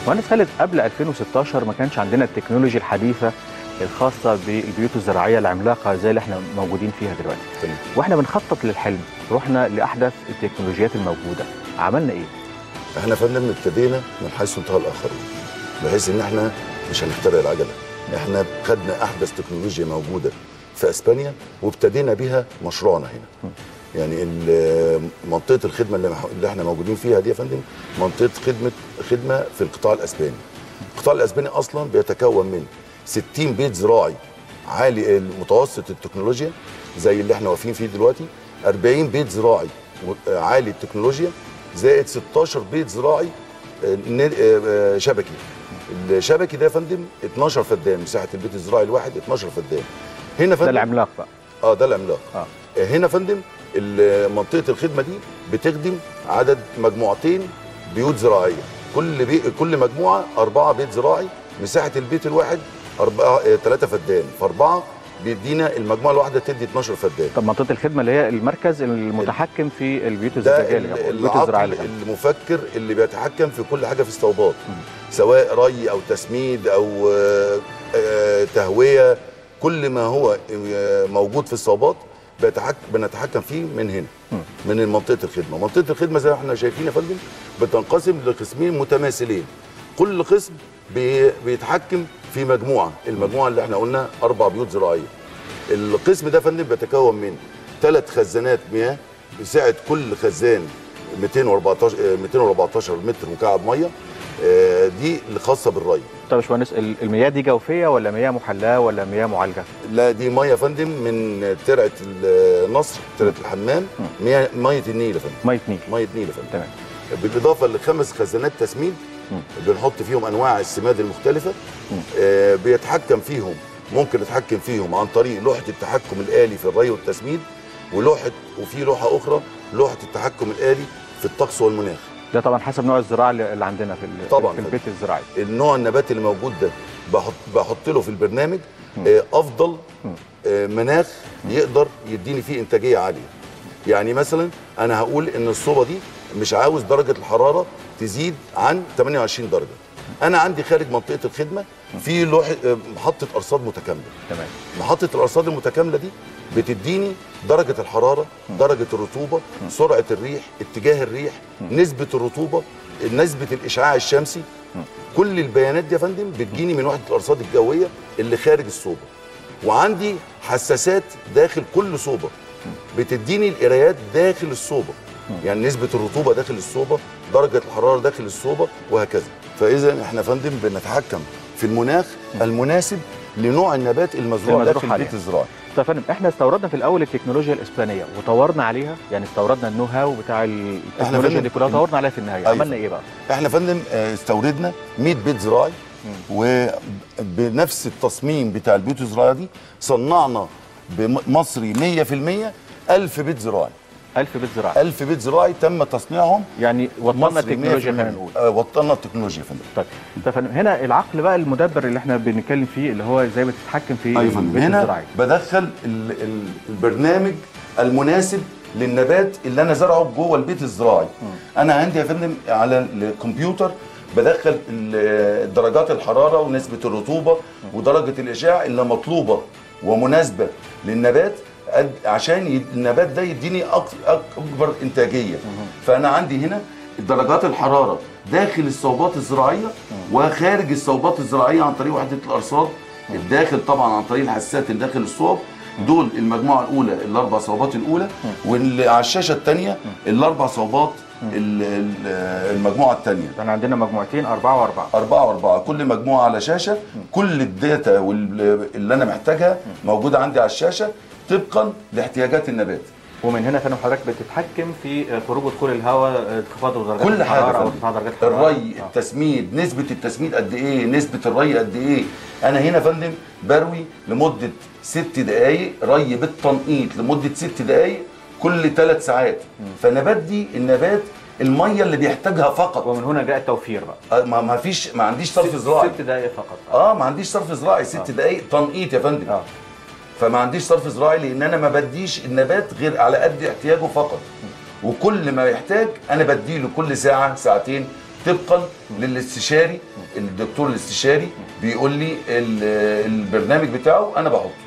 مهندس خالد قبل 2016 ما كانش عندنا التكنولوجيا الحديثه الخاصه بالبيوت الزراعيه العملاقه زي اللي احنا موجودين فيها دلوقتي تمام. واحنا بنخطط للحلم رحنا لاحدث التكنولوجيات الموجوده عملنا ايه احنا يا فندم ابتدينا من حيث انتهى الاخرون بحيث ان احنا مش هنخترع العجله احنا خدنا احدث تكنولوجيا موجوده في اسبانيا وابتدينا بها مشروعنا هنا يعني ال- منطقه الخدمه اللي, مح- اللي احنا موجودين فيها دي يا فندم منطقه خدمه خدمه في القطاع الاسباني القطاع الاسباني اصلا بيتكون من 60 بيت زراعي عالي المتوسط التكنولوجيا زي اللي احنا واقفين فيه دلوقتي 40 بيت زراعي و- عالي التكنولوجيا زائد 16 بيت زراعي آه، ن- آه، آه، شبكي الشبكي ده يا فندم 12 فدان مساحه البيت الزراعي الواحد 12 فدان هنا ده فندم العملاق بقى اه ده العملاق اه آه، هنا فندم ال- منطقه الخدمه دي بتخدم عدد مجموعتين بيوت زراعيه كل بي... كل مجموعه اربعه بيت زراعي مساحه البيت الواحد أربعة آه، ثلاثة فدان فاربعه بيدينا المجموعه الواحده تدي 12 فدان طب منطقه الخدمه اللي هي المركز المتحكم في البيوت ده الزجاجيه ال- اللي جنبه، البيوت الزراعيه العقل اللي جنبه. المفكر اللي بيتحكم في كل حاجه في الصوبات سواء ري او تسميد او آه، آه، تهويه كل ما هو آه، موجود في الصوبات بيتحك... بنتحكم فيه من هنا من منطقه الخدمه منطقه الخدمه زي ما احنا شايفين يا فندم بتنقسم لقسمين متماثلين كل قسم بي... بيتحكم في مجموعه المجموعه اللي احنا قلنا اربع بيوت زراعيه القسم ده يا فندم بيتكون من ثلاث خزانات مياه بيساعد كل خزان 214 آه، 214 متر مكعب ميه آه، دي اللي خاصه بالري طب يا باشمهندس ال- المياه دي جوفيه ولا مياه محلاه ولا مياه معالجه لا دي ميه يا فندم من ترعه النصر ترعه الحمام مياه ميه النيل يا فندم ميه نيل ميه نيل يا فندم تمام بالاضافه لخمس خزانات تسميد مم. بنحط فيهم انواع السماد المختلفه مم. آه بيتحكم فيهم ممكن نتحكم فيهم عن طريق لوحه التحكم الالي في الري والتسميد ولوحه وفي لوحه اخرى لوحه التحكم الالي في الطقس والمناخ ده طبعا حسب نوع الزراعه اللي اللي عندنا في ال- طبعاً. في البيت الزراعي النوع النباتي اللي موجود ده بحط بحط له في البرنامج آه، افضل آه، مناخ يقدر يديني فيه انتاجيه عاليه يعني مثلا انا هقول ان الصوبه دي مش عاوز درجه الحراره تزيد عن 28 درجه انا عندي خارج منطقه الخدمه في لوح آه، محطه ارصاد متكامله تمام محطه الارصاد المتكامله دي بتديني درجه الحراره درجه الرطوبه سرعه الريح اتجاه الريح نسبه الرطوبه نسبه الاشعاع الشمسي كل البيانات دي يا فندم بتجيني من وحده الارصاد الجويه اللي خارج الصوبه وعندي حساسات داخل كل صوبه بتديني القرايات داخل الصوبه يعني نسبه الرطوبه داخل الصوبه درجه الحراره داخل الصوبه وهكذا فاذا احنا يا فندم بنتحكم في المناخ المناسب لنوع النبات المزروع المزروع داخل حاليا. البيت الزراعي طب يا فندم احنا استوردنا في الاول التكنولوجيا الاسبانيه وطورنا عليها يعني استوردنا النو هاو بتاع التكنولوجيا فندم- دي كلها طورنا عليها في النهايه أيوة. عملنا ايه بقى؟ احنا يا فندم آه، استوردنا 100 بيت زراعي وبنفس التصميم بتاع البيوت الزراعيه دي صنعنا بمصري 100% 1000 بيت زراعي 1000 بيت زراعي 1000 بيت زراعي تم تصنيعهم يعني وطننا مصري التكنولوجيا 100%. خلينا نقول آه، وطنا التكنولوجيا يا فندم طيب طب يا فندم هنا العقل بقى المدبر اللي احنا بنتكلم فيه اللي هو ازاي بتتحكم في ايوه يا فندم البيت هنا الزراعي بدخل ال- ال- البرنامج المناسب للنبات اللي انا زرعه جوه البيت الزراعي انا عندي يا فندم على الكمبيوتر بدخل ال- درجات الحراره ونسبه الرطوبه ودرجه الاشعاع اللي مطلوبه ومناسبه للنبات قد- عشان ي- النبات ده يديني أك- اكبر انتاجيه فانا عندي هنا درجات الحراره داخل الصوبات الزراعيه وخارج الصوبات الزراعيه عن طريق وحده الارصاد الداخل طبعا عن طريق الحساسات اللي داخل الصوب دول المجموعه الاولى الاربع صوبات الاولى واللي على الشاشه الثانيه الاربع صوبات ال- ال- المجموعه الثانيه احنا عندنا مجموعتين أربعة وأربعة أربعة وأربعة كل مجموعة على شاشة كل الداتا وال- اللي أنا محتاجها موجودة عندي على الشاشة طبقا لاحتياجات النبات ومن هنا يا فندم حضرتك بتتحكم في خروج ودخول الهواء انخفاض درجات كل حاجة الحراره او فندم. ارتفاع درجات الحراره الري آه. التسميد نسبة التسميد قد ايه نسبة الري قد ايه انا هنا يا فندم بروي لمدة ست دقايق ري بالتنقيط لمدة ست دقايق كل ثلاث ساعات فانا بدي النبات المية اللي بيحتاجها فقط ومن هنا جاء التوفير بقى آه، ما ما فيش ما عنديش صرف زراعي ست دقائق فقط اه ما عنديش صرف زراعي ست دقايق تنقيط يا فندم اه فما عنديش صرف زراعي لان انا ما بديش النبات غير على قد احتياجه فقط وكل ما يحتاج انا بديله كل ساعه ساعتين طبقا للاستشاري الدكتور الاستشاري بيقول لي ال- البرنامج بتاعه انا بحطه